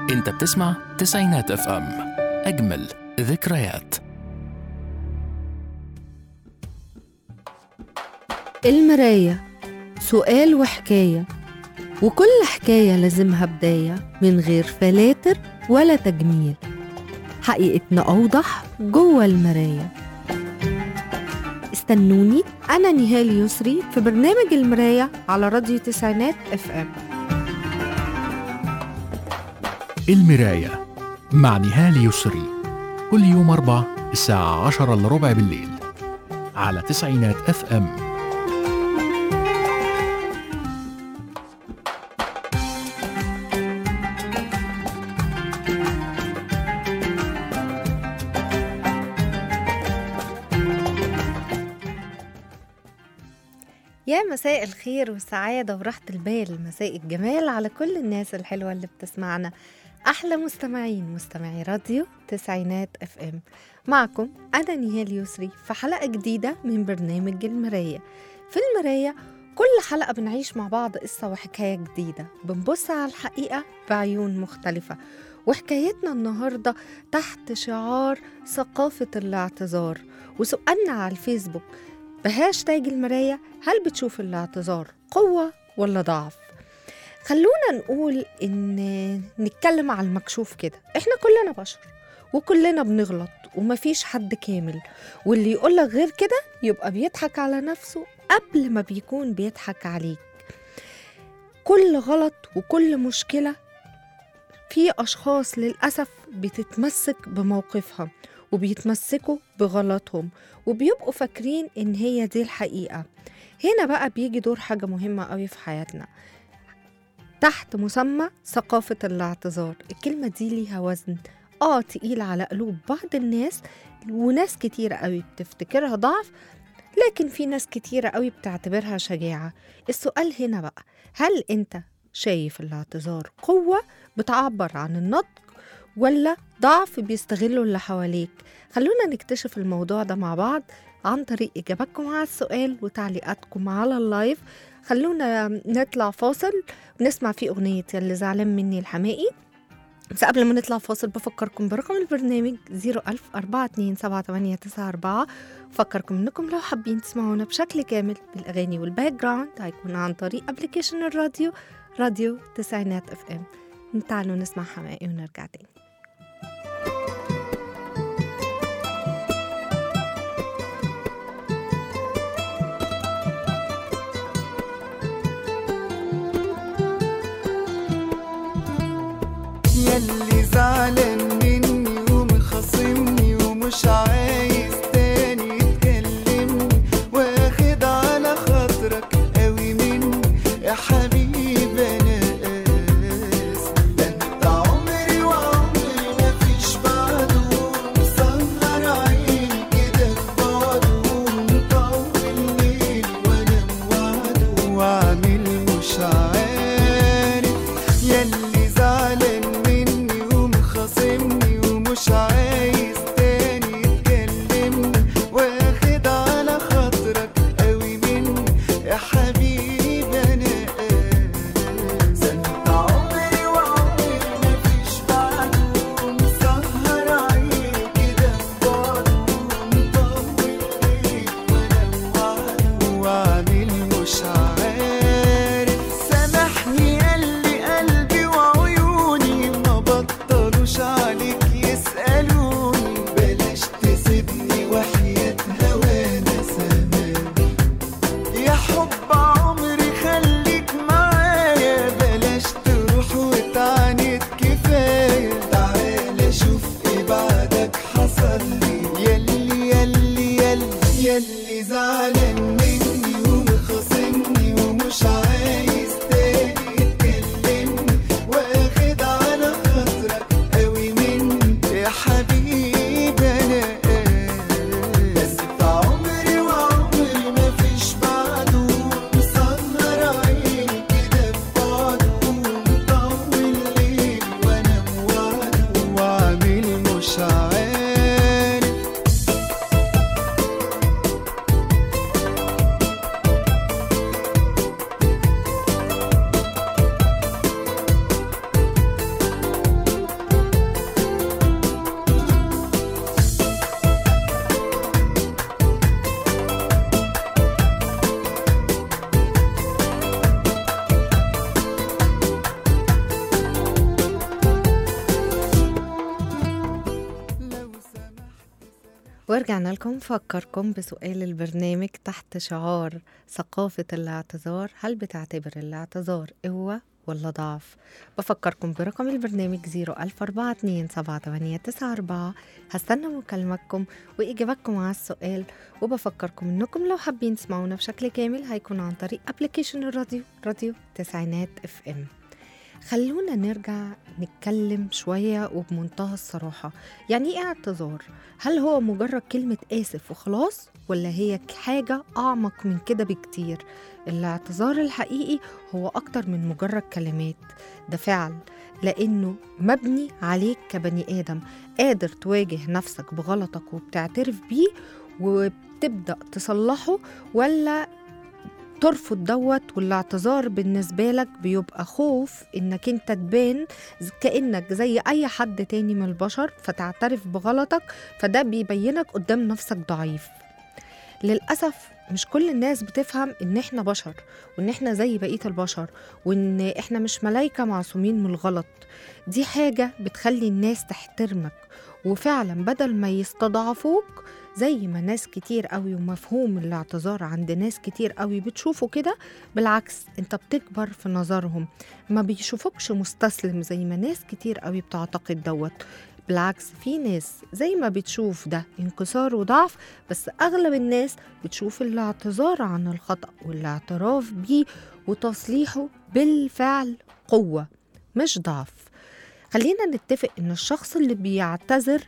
انت بتسمع تسعينات اف ام اجمل ذكريات المراية سؤال وحكاية وكل حكاية لازمها بداية من غير فلاتر ولا تجميل حقيقتنا أوضح جوه المراية استنوني أنا نهال يسري في برنامج المراية على راديو تسعينات اف ام المراية مع نهال يسري كل يوم أربع الساعة عشرة إلا ربع بالليل على تسعينات اف ام يا مساء الخير والسعادة وراحة البال مساء الجمال على كل الناس الحلوة اللي بتسمعنا أحلى مستمعين مستمعي راديو تسعينات اف ام معكم أنا نهال يسري في حلقة جديدة من برنامج المراية في المراية كل حلقة بنعيش مع بعض قصة وحكاية جديدة بنبص على الحقيقة بعيون مختلفة وحكايتنا النهاردة تحت شعار ثقافة الاعتذار وسؤالنا على الفيسبوك بهاشتاج المراية هل بتشوف الاعتذار قوة ولا ضعف؟ خلونا نقول إن نتكلم على المكشوف كده إحنا كلنا بشر وكلنا بنغلط ومفيش حد كامل واللي يقولك غير كده يبقى بيضحك على نفسه قبل ما بيكون بيضحك عليك كل غلط وكل مشكلة في أشخاص للأسف بتتمسك بموقفها وبيتمسكوا بغلطهم وبيبقوا فاكرين إن هي دي الحقيقة هنا بقى بيجي دور حاجة مهمة قوي في حياتنا تحت مسمى ثقافة الاعتذار الكلمة دي ليها وزن اه تقيل على قلوب بعض الناس وناس كتيرة قوي بتفتكرها ضعف لكن في ناس كتيرة قوي بتعتبرها شجاعة السؤال هنا بقى هل انت شايف الاعتذار قوة بتعبر عن النضج ولا ضعف بيستغلوا اللي حواليك خلونا نكتشف الموضوع ده مع بعض عن طريق إجاباتكم على السؤال وتعليقاتكم على اللايف خلونا نطلع فاصل ونسمع فيه أغنية يلي زعلان مني الحمائي بس قبل ما نطلع فاصل بفكركم برقم البرنامج 010427894 بفكركم انكم لو حابين تسمعونا بشكل كامل بالاغاني والباك جراوند هيكون عن طريق ابلكيشن الراديو راديو تسعينات اف ام تعالوا نسمع حمائي ونرجع تاني ياللي زعلان مني ومخاصمني ومش عايز تاني تكلمني واخد على خاطرك قوي مني يا حبيبي انا اسف ده انت عمري وعمري مفيش بعده مسهر عيني كده في بعده مطول ليلي وانا موعده وعامل مش عارف ياللي زعلان مني ومخاصمني ومش عايز تاني تكلمني واخد على خاطرك قوي مني يا حبيبي انا ورجعنا لكم فكركم بسؤال البرنامج تحت شعار ثقافة الاعتذار هل بتعتبر الاعتذار قوة ولا ضعف؟ بفكركم برقم البرنامج 004278994 هستنى مكالمتكم وإجاباتكم على السؤال وبفكركم إنكم لو حابين تسمعونا بشكل كامل هيكون عن طريق ابلكيشن الراديو راديو تسعينات اف ام خلونا نرجع نتكلم شوية وبمنتهى الصراحة يعني ايه اعتذار؟ هل هو مجرد كلمة آسف وخلاص ولا هي حاجة أعمق من كده بكتير؟ الاعتذار الحقيقي هو أكتر من مجرد كلمات ده فعل لأنه مبني عليك كبني آدم قادر تواجه نفسك بغلطك وبتعترف بيه وبتبدأ تصلحه ولا ترفض دوت والاعتذار بالنسبة لك بيبقى خوف انك انت تبان كأنك زي اي حد تاني من البشر فتعترف بغلطك فده بيبينك قدام نفسك ضعيف للأسف مش كل الناس بتفهم ان احنا بشر وان احنا زي بقية البشر وان احنا مش ملايكة معصومين من الغلط دي حاجة بتخلي الناس تحترمك وفعلا بدل ما يستضعفوك زي ما ناس كتير قوي ومفهوم الاعتذار عند ناس كتير قوي بتشوفه كده بالعكس انت بتكبر في نظرهم ما بيشوفوكش مستسلم زي ما ناس كتير قوي بتعتقد دوت بالعكس في ناس زي ما بتشوف ده انكسار وضعف بس اغلب الناس بتشوف الاعتذار عن الخطأ والاعتراف بيه وتصليحه بالفعل قوة مش ضعف خلينا نتفق ان الشخص اللي بيعتذر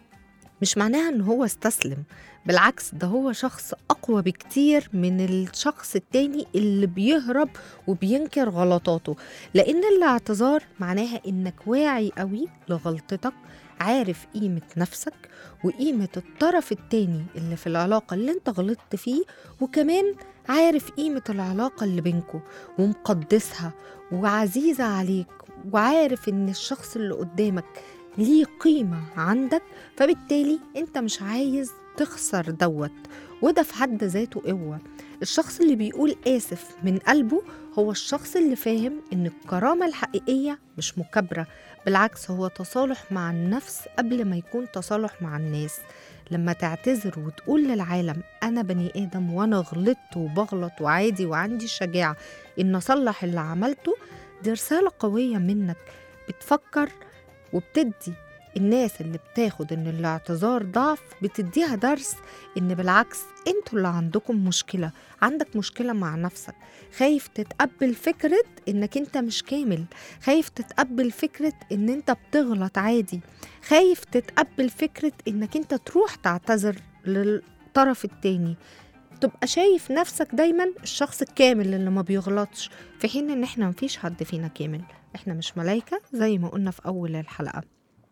مش معناها ان هو استسلم بالعكس ده هو شخص اقوى بكتير من الشخص التاني اللي بيهرب وبينكر غلطاته لان الاعتذار معناها انك واعي قوي لغلطتك عارف قيمة نفسك وقيمة الطرف التاني اللي في العلاقة اللي انت غلطت فيه وكمان عارف قيمة العلاقة اللي بينكو ومقدسها وعزيزة عليك وعارف ان الشخص اللي قدامك ليه قيمة عندك فبالتالي انت مش عايز تخسر دوت وده في حد ذاته قوة الشخص اللي بيقول آسف من قلبه هو الشخص اللي فاهم إن الكرامة الحقيقية مش مكابرة بالعكس هو تصالح مع النفس قبل ما يكون تصالح مع الناس لما تعتذر وتقول للعالم أنا بني آدم وأنا غلطت وبغلط وعادي وعندي الشجاعة إن أصلح اللي عملته دي رسالة قوية منك بتفكر وبتدي الناس اللي بتاخد ان الاعتذار ضعف بتديها درس ان بالعكس انتوا اللي عندكم مشكلة عندك مشكلة مع نفسك خايف تتقبل فكرة انك انت مش كامل خايف تتقبل فكرة ان انت بتغلط عادي خايف تتقبل فكرة انك انت تروح تعتذر للطرف التاني تبقى شايف نفسك دايما الشخص الكامل اللي ما بيغلطش في حين ان احنا مفيش حد فينا كامل احنا مش ملايكة زي ما قلنا في اول الحلقة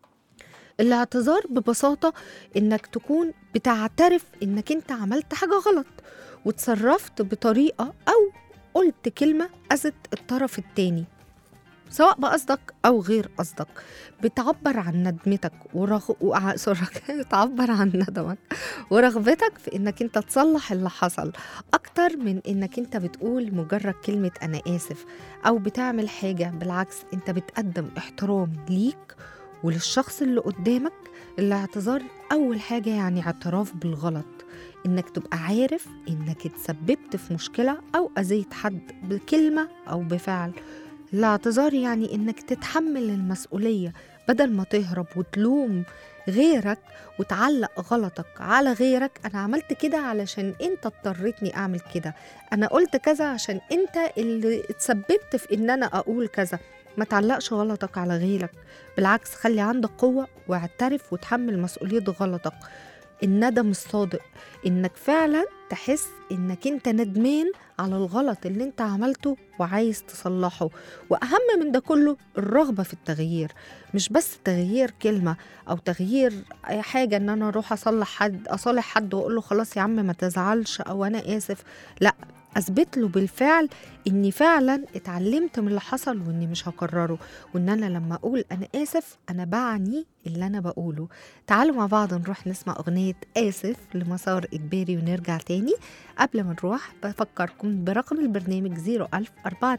الاعتذار ببساطة انك تكون بتعترف انك انت عملت حاجة غلط وتصرفت بطريقة او قلت كلمة أذت الطرف التاني سواء بقصدك أو غير قصدك بتعبر عن ندمتك ورغ... وع... سوري، بتعبر عن ندمك ورغبتك في إنك أنت تصلح اللي حصل أكتر من إنك أنت بتقول مجرد كلمة أنا آسف أو بتعمل حاجة بالعكس أنت بتقدم احترام ليك وللشخص اللي قدامك الاعتذار أول حاجة يعني اعتراف بالغلط إنك تبقى عارف إنك اتسببت في مشكلة أو أذيت حد بكلمة أو بفعل الاعتذار يعني إنك تتحمل المسؤولية بدل ما تهرب وتلوم غيرك وتعلق غلطك على غيرك أنا عملت كده علشان أنت اضطريتني أعمل كده أنا قلت كذا عشان أنت اللي اتسببت في إن أنا أقول كذا ما تعلقش غلطك على غيرك بالعكس خلي عندك قوة واعترف وتحمل مسؤولية غلطك الندم الصادق انك فعلا تحس انك انت ندمان على الغلط اللي انت عملته وعايز تصلحه واهم من ده كله الرغبه في التغيير مش بس تغيير كلمه او تغيير اي حاجه ان انا اروح اصلح حد اصالح حد واقول له خلاص يا عم ما تزعلش او انا اسف لا اثبت له بالفعل اني فعلا اتعلمت من اللي حصل واني مش هكرره وان انا لما اقول انا اسف انا بعني اللي انا بقوله تعالوا مع بعض نروح نسمع اغنيه اسف لمسار اجباري ونرجع تاني قبل ما نروح بفكركم برقم البرنامج 01000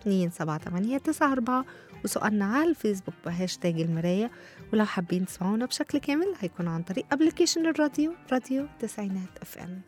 427 وسؤالنا على الفيسبوك بهاشتاج المرايه ولو حابين تسمعونا بشكل كامل هيكون عن طريق ابلكيشن الراديو راديو تسعينات اف ام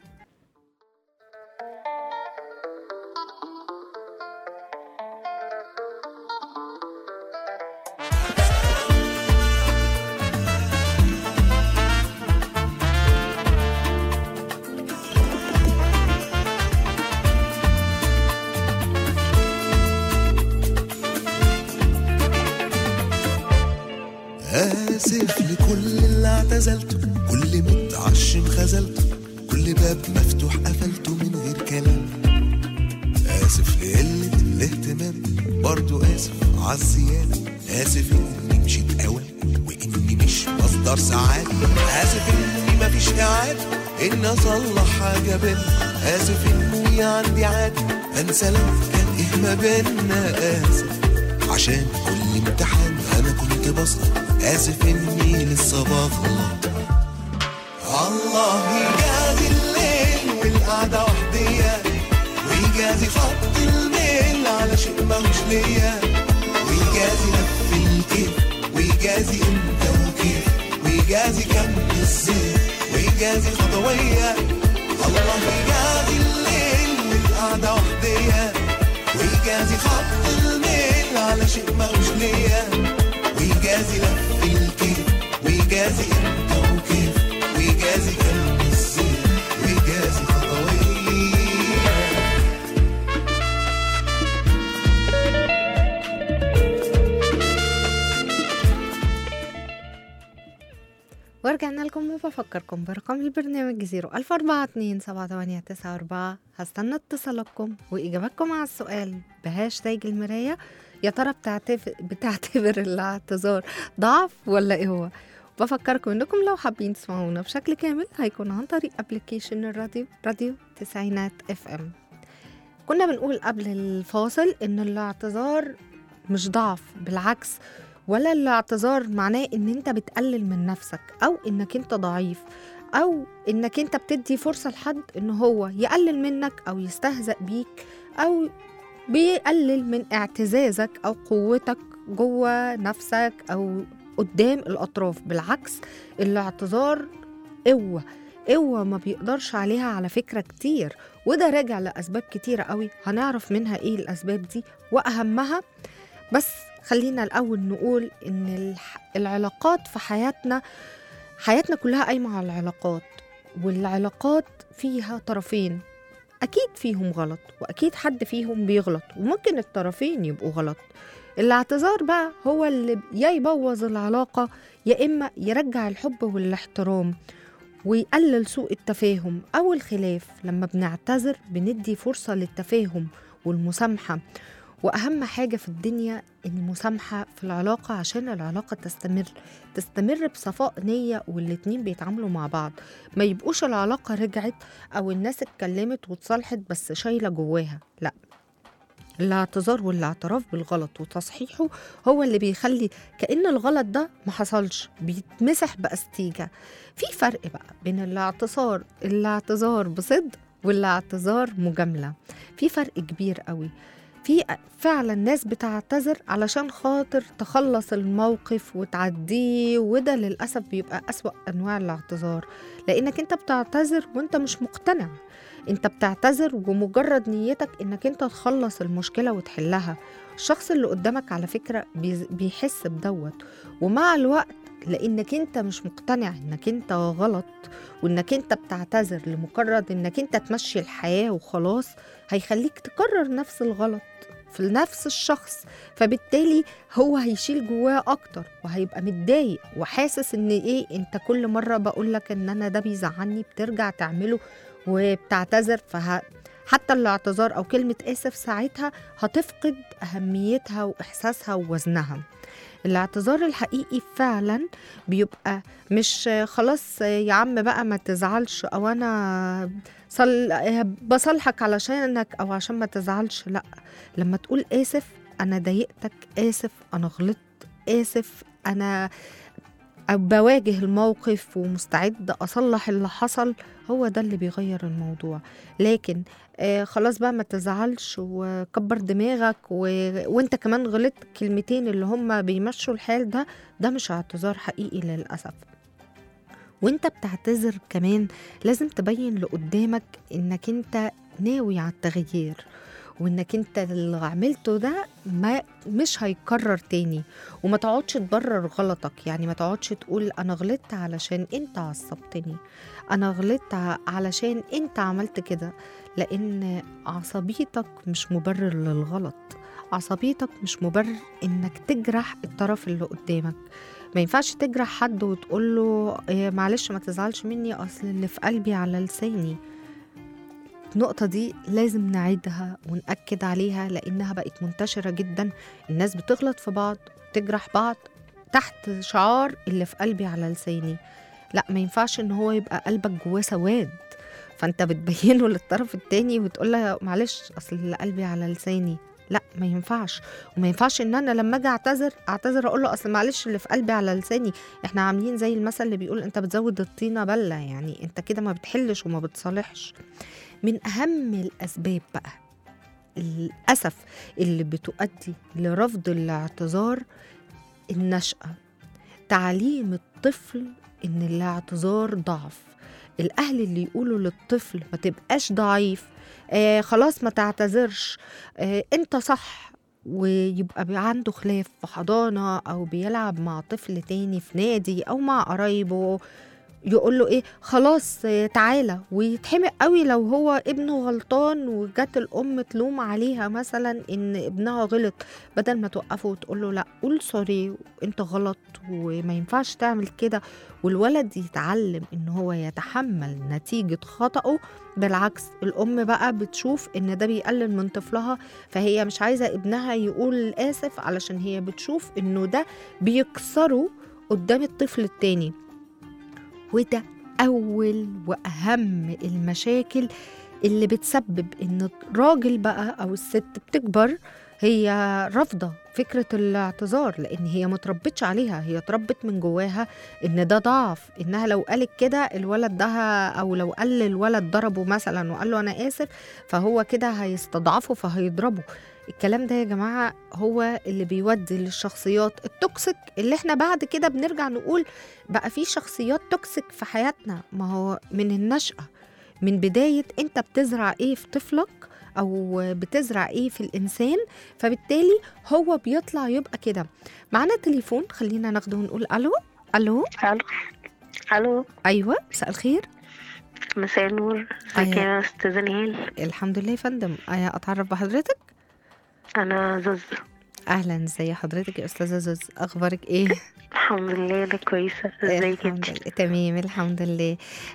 آسف لكل اللي اعتزلته كل متعشم خذلته كل باب مفتوح قفلته من غير كلام آسف لقلة الاهتمام برضو آسف عالزيادة آسف إني مشيت أوي وإني مش مصدر سعادة آسف إني مفيش إعادة إني أصلح حاجة بينا آسف إني عندي عادة أنسى لو كان إيه ما بينا آسف عشان كل امتحان انا كنت بسقط اسف اني لسه بغلط الله يجازي الليل والقعدة وحدية ويجازي خط الميل على شيء ماهوش ليا ويجازي لف الكيف ويجازي امتى وكيف ويجازي كم الزيت ويجازي خطوية الله يجازي الليل والقعدة وحدية ويجازي خط الميل على شيء ماهوش ليا ويجازي لف الكيف ويجازي امتى وكيف ويجازي كم الزيت ويجازي خطوية ورجعنا لكم وبفكركم برقم البرنامج 004278994 هستنى اتصالاتكم وإجاباتكم على السؤال بهاشتاج المراية يا ترى بتعتبر, بتعتبر الاعتذار ضعف ولا ايه هو بفكركم انكم لو حابين تسمعونا بشكل كامل هيكون عن طريق ابلكيشن الراديو راديو تسعينات اف ام كنا بنقول قبل الفاصل ان الاعتذار مش ضعف بالعكس ولا الاعتذار معناه ان انت بتقلل من نفسك او انك انت ضعيف او انك انت بتدي فرصة لحد ان هو يقلل منك او يستهزأ بيك او بيقلل من اعتزازك او قوتك جوه نفسك او قدام الاطراف بالعكس الاعتذار قوة قوة ما بيقدرش عليها على فكرة كتير وده راجع لأسباب كتيرة قوي هنعرف منها ايه الأسباب دي وأهمها بس خلينا الأول نقول إن الح- العلاقات في حياتنا حياتنا كلها قايمة على العلاقات والعلاقات فيها طرفين أكيد فيهم غلط وأكيد حد فيهم بيغلط وممكن الطرفين يبقوا غلط الاعتذار بقى هو اللي يا يبوظ العلاقة يا إما يرجع الحب والاحترام ويقلل سوء التفاهم أو الخلاف لما بنعتذر بندي فرصة للتفاهم والمسامحة وأهم حاجة في الدنيا المسامحة في العلاقة عشان العلاقة تستمر تستمر بصفاء نية والاتنين بيتعاملوا مع بعض ما يبقوش العلاقة رجعت أو الناس اتكلمت واتصالحت بس شايلة جواها لا الاعتذار والاعتراف بالغلط وتصحيحه هو اللي بيخلي كأن الغلط ده ما حصلش بيتمسح بأستيجة في فرق بقى بين الاعتصار الاعتذار بصدق والاعتذار مجاملة في فرق كبير قوي في فعلا ناس بتعتذر علشان خاطر تخلص الموقف وتعديه وده للأسف بيبقى أسوأ أنواع الاعتذار لأنك أنت بتعتذر وأنت مش مقتنع أنت بتعتذر ومجرد نيتك أنك أنت تخلص المشكلة وتحلها الشخص اللي قدامك على فكرة بيز- بيحس بدوت ومع الوقت لانك انت مش مقتنع انك انت غلط وانك انت بتعتذر لمجرد انك انت تمشي الحياه وخلاص هيخليك تكرر نفس الغلط في نفس الشخص فبالتالي هو هيشيل جواه اكتر وهيبقى متضايق وحاسس ان ايه انت كل مره بقول لك ان انا ده بيزعلني بترجع تعمله وبتعتذر فه حتى الاعتذار او كلمه اسف ساعتها هتفقد اهميتها واحساسها ووزنها الاعتذار الحقيقي فعلا بيبقى مش خلاص يا عم بقى ما تزعلش او انا صل... آه، بصالحك علشانك او عشان ما تزعلش لا لما تقول اسف انا ضايقتك اسف انا غلطت اسف انا بواجه الموقف ومستعد اصلح اللي حصل هو ده اللي بيغير الموضوع لكن آه خلاص بقى ما تزعلش وكبر دماغك و... وانت كمان غلطت كلمتين اللي هم بيمشوا الحال ده ده مش اعتذار حقيقي للاسف وانت بتعتذر كمان لازم تبين لقدامك انك انت ناوي على التغيير وانك انت اللي عملته ده ما مش هيكرر تاني وما تقعدش تبرر غلطك يعني ما تقعدش تقول انا غلطت علشان انت عصبتني انا غلطت ع- علشان انت عملت كده لان عصبيتك مش مبرر للغلط عصبيتك مش مبرر انك تجرح الطرف اللي قدامك ما ينفعش تجرح حد وتقول له إيه معلش ما تزعلش مني اصل اللي في قلبي على لساني النقطة دي لازم نعيدها ونأكد عليها لأنها بقت منتشرة جدا الناس بتغلط في بعض تجرح بعض تحت شعار اللي في قلبي على لساني لا ما ينفعش ان هو يبقى قلبك جواه سواد فانت بتبينه للطرف التاني وتقول له معلش اصل اللي قلبي على لساني لا ما ينفعش وما ينفعش ان انا لما اجي اعتذر اعتذر اقول له اصل معلش اللي في قلبي على لساني احنا عاملين زي المثل اللي بيقول انت بتزود الطينه بله يعني انت كده ما بتحلش وما بتصالحش من اهم الاسباب بقى للاسف اللي بتؤدي لرفض الاعتذار النشأة تعليم الطفل ان الاعتذار ضعف الاهل اللي يقولوا للطفل ما تبقاش ضعيف آه خلاص ما تعتذرش آه انت صح ويبقى بي- عنده خلاف في حضانة أو بيلعب مع طفل تاني في نادي أو مع قرايبه يقول له ايه خلاص آه، تعالى ويتحمق قوي لو هو ابنه غلطان وجت الام تلوم عليها مثلا ان ابنها غلط بدل ما توقفه وتقول له لا قول سوري انت غلط وما ينفعش تعمل كده والولد يتعلم ان هو يتحمل نتيجة خطأه بالعكس الام بقى بتشوف ان ده بيقلل من طفلها فهي مش عايزة ابنها يقول اسف علشان هي بتشوف انه ده بيكسره قدام الطفل التاني وده أول وأهم المشاكل اللي بتسبب إن الراجل بقى أو الست بتكبر هي رافضة فكرة الاعتذار لأن هي متربتش عليها هي اتربت من جواها إن ده ضعف إنها لو قالت كده الولد ده أو لو قال الولد ضربه مثلا وقال له أنا آسف فهو كده هيستضعفه فهيضربه الكلام ده يا جماعة هو اللي بيودي للشخصيات التوكسيك اللي احنا بعد كده بنرجع نقول بقى في شخصيات توكسيك في حياتنا ما هو من النشأة من بداية انت بتزرع ايه في طفلك او بتزرع ايه في الانسان فبالتالي هو بيطلع يبقى كده معانا تليفون خلينا ناخده ونقول الو الو الو الو ايوه مساء الخير مساء النور ازيك أيوة. يا استاذة نهال الحمد لله يا فندم آه، اتعرف بحضرتك انا زوز اهلا ازي حضرتك يا استاذه زوز اخبارك ايه الحمد لله انا كويسة ازيك الحمد انت لله تمام الحمد لله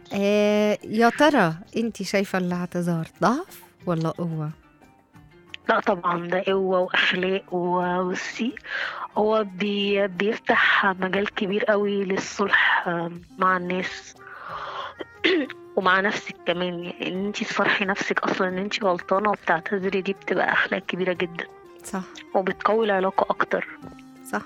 آه يا ترى انت شايفه الاعتذار ضعف ولا قوه لا طبعا ده قوة واخلاق وبصي هو بي بيفتح مجال كبير قوي للصلح آم، مع الناس ومع نفسك كمان يعني ان انت تصرحي نفسك اصلا ان انت غلطانة وبتعتذري دي بتبقى اخلاق كبيرة جدا صح وبتقوي العلاقة اكتر صح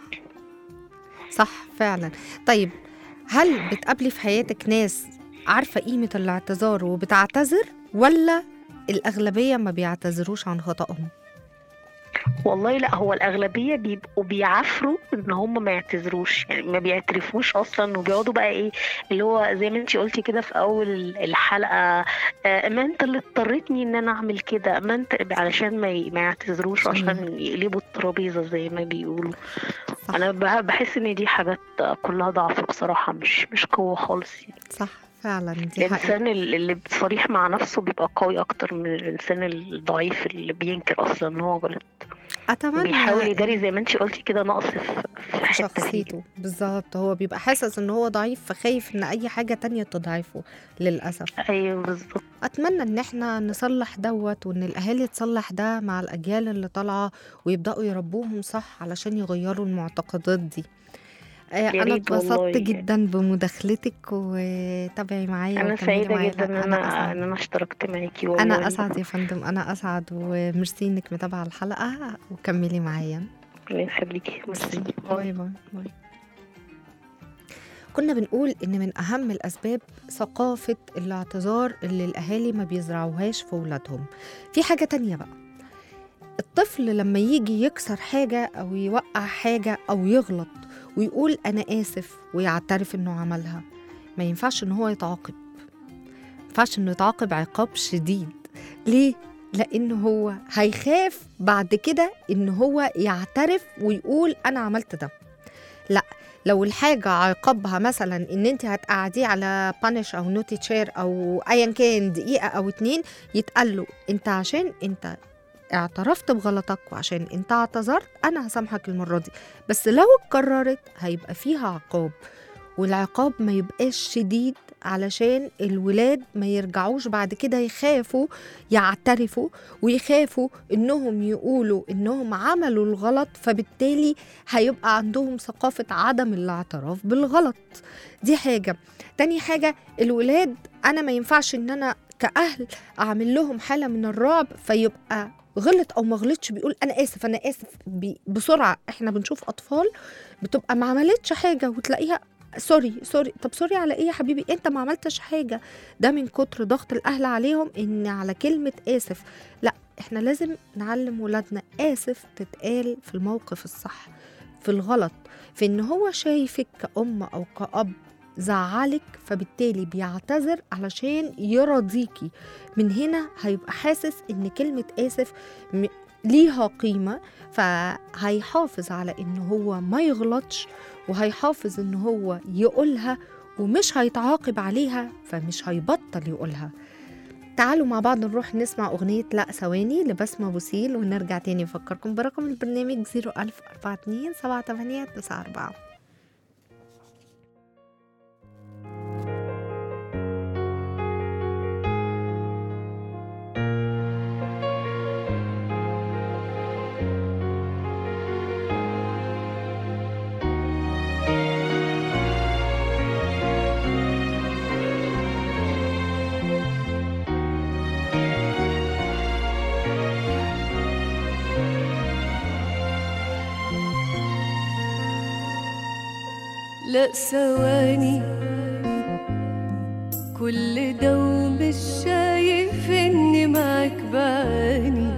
صح فعلا طيب هل بتقابلي في حياتك ناس عارفة قيمة الاعتذار وبتعتذر ولا الأغلبية ما بيعتذروش عن خطأهم والله لا هو الأغلبية بيبقوا بيعافروا إن هم ما يعتذروش يعني ما بيعترفوش أصلا وبيقعدوا بقى إيه اللي هو زي ما أنتي قلتي كده في أول الحلقة آه، ما أنت اللي اضطرتني إن أنا أعمل كده ما أنت علشان ما ي- ما يعتذروش صحيح. عشان يقلبوا الترابيزة زي ما بيقولوا صح أنا بح- بحس إن دي حاجات كلها ضعف بصراحة مش مش قوة خالص يعني صح فعلا دي حقيقة الإنسان ال- اللي صريح مع نفسه بيبقى قوي أكتر من الإنسان الضعيف اللي بينكر أصلا إن هو غلط أتمنى بيحاول يداري زي ما انت قلتي كده نقص في في في حته فيه. شخصيته بالظبط هو بيبقى حاسس ان هو ضعيف فخايف ان اي حاجة تانية تضعفه للأسف ايوه بالظبط اتمنى ان احنا نصلح دوت وان الاهالي تصلح ده مع الاجيال اللي طالعه ويبداوا يربوهم صح علشان يغيروا المعتقدات دي آه، يا انا ريت اتبسطت والله. جدا بمداخلتك وتابعي معايا انا وكملي سعيده معايا جدا لا، ان انا اسعد ان انا اشتركت معاكي والله انا اسعد يا فندم انا اسعد وميرسي انك متابعه الحلقه وكملي معايا الله يخليكي ميرسي ميرسي. باي باي باي كنا بنقول ان من اهم الاسباب ثقافه الاعتذار اللي الاهالي ما بيزرعوهاش في اولادهم في حاجه تانية بقى الطفل لما يجي يكسر حاجه او يوقع حاجه او يغلط ويقول انا اسف ويعترف انه عملها ما ينفعش ان هو يتعاقب ما ينفعش انه يتعاقب عقاب شديد ليه لان هو هيخاف بعد كده ان هو يعترف ويقول انا عملت ده لا لو الحاجة عقابها مثلا ان انت هتقعديه على بانش او نوتي تشير او ايا كان دقيقة او اتنين يتقال له انت عشان انت اعترفت بغلطك وعشان انت اعتذرت انا هسامحك المرة دي بس لو اتكررت هيبقى فيها عقاب والعقاب ما يبقاش شديد علشان الولاد ما يرجعوش بعد كده يخافوا يعترفوا ويخافوا انهم يقولوا انهم عملوا الغلط فبالتالي هيبقى عندهم ثقافة عدم الاعتراف بالغلط دي حاجة تاني حاجة الولاد انا ما ينفعش ان انا كأهل اعمل لهم حالة من الرعب فيبقى غلط او ما غلطش بيقول انا اسف انا اسف بي- بسرعه احنا بنشوف اطفال بتبقى ما عملتش حاجه وتلاقيها سوري سوري طب سوري على ايه يا حبيبي انت ما عملتش حاجه ده من كتر ضغط الاهل عليهم ان على كلمه اسف لا احنا لازم نعلم ولادنا اسف تتقال في الموقف الصح في الغلط في ان هو شايفك كأم او كأب زعلك فبالتالي بيعتذر علشان يرضيكي من هنا هيبقى حاسس ان كلمة آسف م- ليها قيمة فهيحافظ على ان هو ما يغلطش وهيحافظ ان هو يقولها ومش هيتعاقب عليها فمش هيبطل يقولها تعالوا مع بعض نروح نسمع أغنية لا ثواني لبسمة بوسيل ونرجع تاني نفكركم برقم البرنامج 01042 78 94 لا ثواني كل ده ومش شايف اني معاك بعاني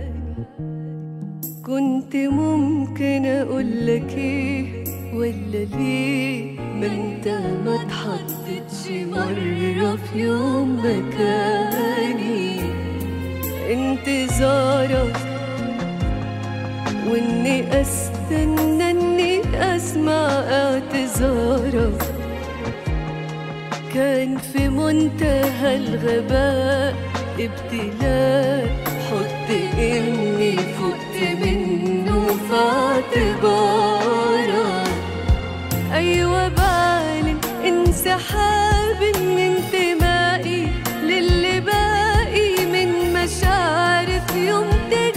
كنت ممكن اقولك ايه ولا ليه ما انت ما اتحطتش مرة في يوم مكاني انتظارك واني استنى اني اسمع اعتذارك كان في منتهى الغباء ابتلاء حط اني فقت منه في اعتبارك ايوه بعلن انسحاب من انتمائي للي باقي من مشاعر في يوم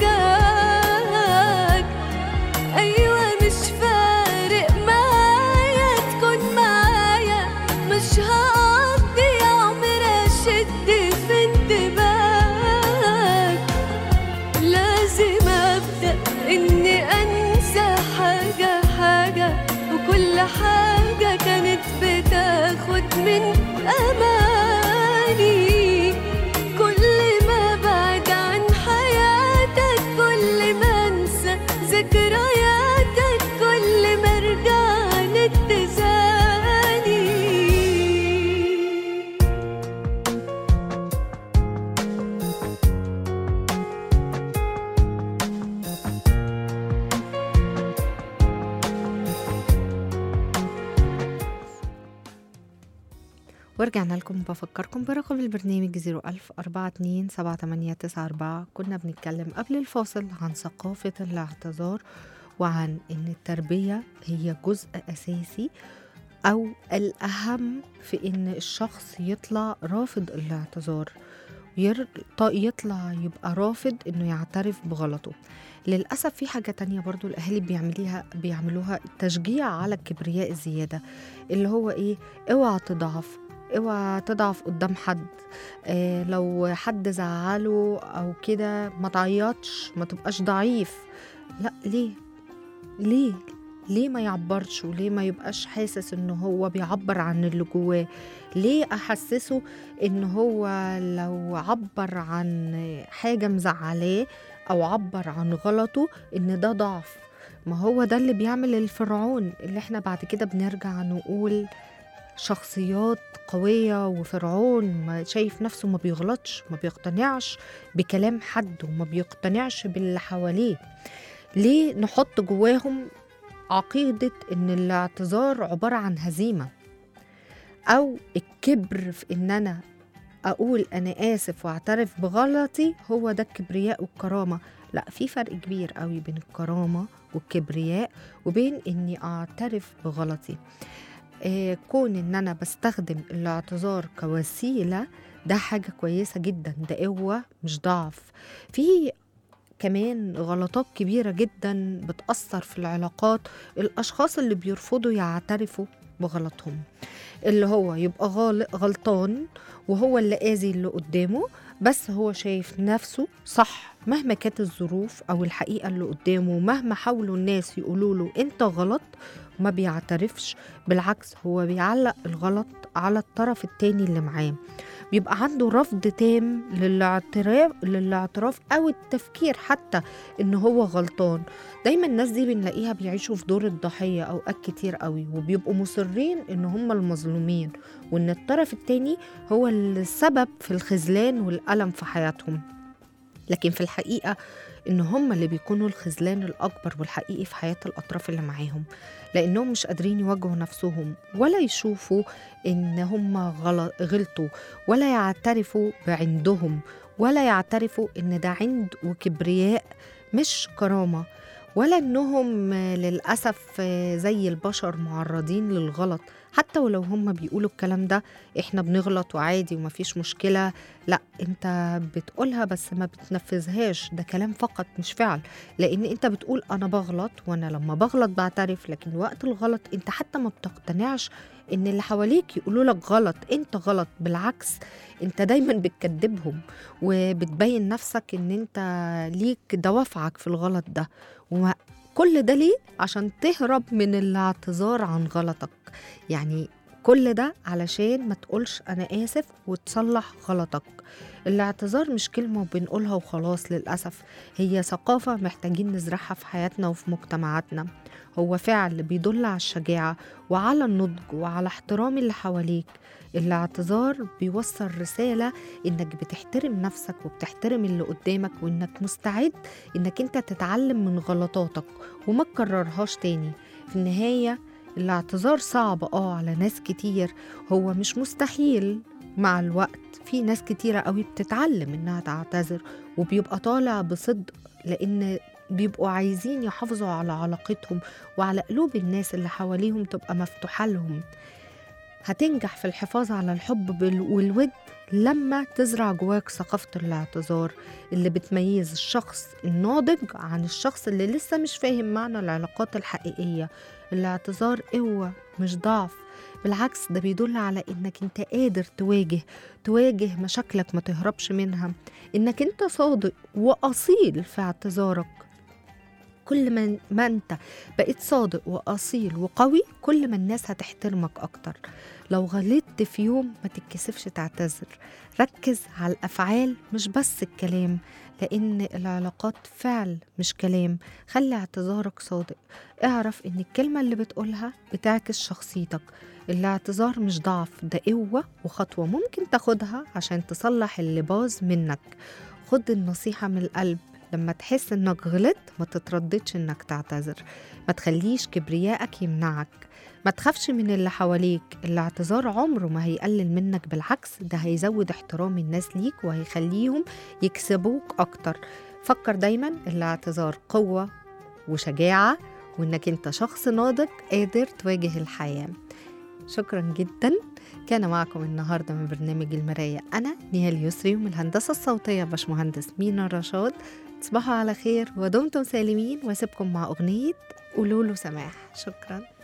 تجاهك ايوه مش فارق معايا تكون معايا مش هقضي عمر اشد في انتباهك لازم ابدا اني انسى حاجه حاجه وكل حاجه كانت بتاخد من اماني كل ما بعد عن حياتك كل ما انسى ذكرياتك كل ما ارجع لاتزاني ورجعنا لكم بفكركم برقم البرنامج 01042 كنا بنتكلم قبل الفاصل عن ثقافة الاعتذار وعن إن التربية هي جزء أساسي أو الأهم في إن الشخص يطلع رافض الاعتذار ير- ط- يطلع يبقى رافض انه يعترف بغلطه للأسف في حاجة تانية برضو الأهالي بيعمليها بيعملوها تشجيع على الكبرياء الزيادة اللي هو إيه اوعى تضعف اوعى تضعف قدام حد آه لو حد زعله أو كده ما تعيطش ما تبقاش ضعيف لا ليه ليه ليه ما يعبرش وليه ما يبقاش حاسس ان هو بيعبر عن اللي جواه ليه احسسه ان هو لو عبر عن حاجه مزعلاه او عبر عن غلطه ان ده ضعف ما هو ده اللي بيعمل الفرعون اللي احنا بعد كده بنرجع نقول شخصيات قوية وفرعون ما شايف نفسه ما بيغلطش ما بيقتنعش بكلام حد وما بيقتنعش باللي حواليه ليه نحط جواهم عقيدة إن الاعتذار عبارة عن هزيمة أو الكبر في إن أنا أقول أنا آسف وأعترف بغلطي هو ده الكبرياء والكرامة لا في فرق كبير قوي بين الكرامة والكبرياء وبين إني أعترف بغلطي آه كون إن أنا بستخدم الاعتذار كوسيلة ده حاجة كويسة جدا ده قوة مش ضعف في كمان غلطات كبيرة جدا بتأثر في العلاقات الأشخاص اللي بيرفضوا يعترفوا بغلطهم اللي هو يبقى غال- غلطان وهو اللي آذي اللي قدامه بس هو شايف نفسه صح مهما كانت الظروف أو الحقيقة اللي قدامه مهما حاولوا الناس يقولوا له أنت غلط ما بيعترفش بالعكس هو بيعلق الغلط على الطرف التاني اللي معاه بيبقى عنده رفض تام للاعتراف للاعتراف او التفكير حتى ان هو غلطان دايما الناس دي بنلاقيها بيعيشوا في دور الضحيه اوقات كتير قوي وبيبقوا مصرين ان هم المظلومين وان الطرف التاني هو السبب في الخذلان والالم في حياتهم لكن في الحقيقه ان هم اللي بيكونوا الخذلان الاكبر والحقيقي في حياه الاطراف اللي معاهم لانهم مش قادرين يواجهوا نفسهم ولا يشوفوا ان هم غلط غلطوا ولا يعترفوا بعندهم ولا يعترفوا ان ده عند وكبرياء مش كرامه ولا انهم للاسف زي البشر معرضين للغلط حتى ولو هم بيقولوا الكلام ده احنا بنغلط وعادي ومفيش مشكله لا انت بتقولها بس ما بتنفذهاش ده كلام فقط مش فعل لان انت بتقول انا بغلط وانا لما بغلط بعترف لكن وقت الغلط انت حتى ما بتقتنعش ان اللي حواليك يقولوا لك غلط انت غلط بالعكس انت دايما بتكذبهم وبتبين نفسك ان انت ليك دوافعك في الغلط ده وكل ده ليه عشان تهرب من الاعتذار عن غلطك يعني كل ده علشان ما تقولش انا اسف وتصلح غلطك الاعتذار مش كلمة بنقولها وخلاص للأسف هي ثقافة محتاجين نزرعها في حياتنا وفي مجتمعاتنا هو فعل بيدل على الشجاعة وعلى النضج وعلى احترام اللي حواليك الاعتذار بيوصل رسالة انك بتحترم نفسك وبتحترم اللي قدامك وانك مستعد انك انت تتعلم من غلطاتك وما تكررهاش تاني في النهاية الاعتذار صعب اه على ناس كتير هو مش مستحيل مع الوقت في ناس كتيرة قوي بتتعلم انها تعتذر وبيبقى طالع بصدق لان بيبقوا عايزين يحافظوا على علاقتهم وعلى قلوب الناس اللي حواليهم تبقى مفتوحة لهم هتنجح في الحفاظ على الحب بال- والود لما تزرع جواك ثقافة الاعتذار اللي بتميز الشخص الناضج عن الشخص اللي لسه مش فاهم معنى العلاقات الحقيقية الاعتذار قوة مش ضعف بالعكس ده بيدل على انك انت قادر تواجه تواجه مشاكلك ما تهربش منها انك انت صادق واصيل في اعتذارك كل ما, ما انت بقيت صادق واصيل وقوي كل ما الناس هتحترمك اكتر لو غلطت في يوم ما تتكسفش تعتذر ركز على الافعال مش بس الكلام لان العلاقات فعل مش كلام خلي اعتذارك صادق اعرف ان الكلمه اللي بتقولها بتعكس شخصيتك الاعتذار مش ضعف ده قوه وخطوه ممكن تاخدها عشان تصلح اللي باظ منك خد النصيحه من القلب لما تحس انك غلطت ما تترددش انك تعتذر ما تخليش كبريائك يمنعك ما تخافش من اللي حواليك الاعتذار عمره ما هيقلل منك بالعكس ده هيزود احترام الناس ليك وهيخليهم يكسبوك اكتر فكر دايما الاعتذار قوة وشجاعة وانك انت شخص ناضج قادر تواجه الحياة شكرا جدا كان معكم النهارده من برنامج المرايه انا نهال يسري ومن الهندسه الصوتيه باشمهندس مينا رشاد تصبحوا على خير ودمتم سالمين واسيبكم مع اغنيه قولوا له سماح شكرا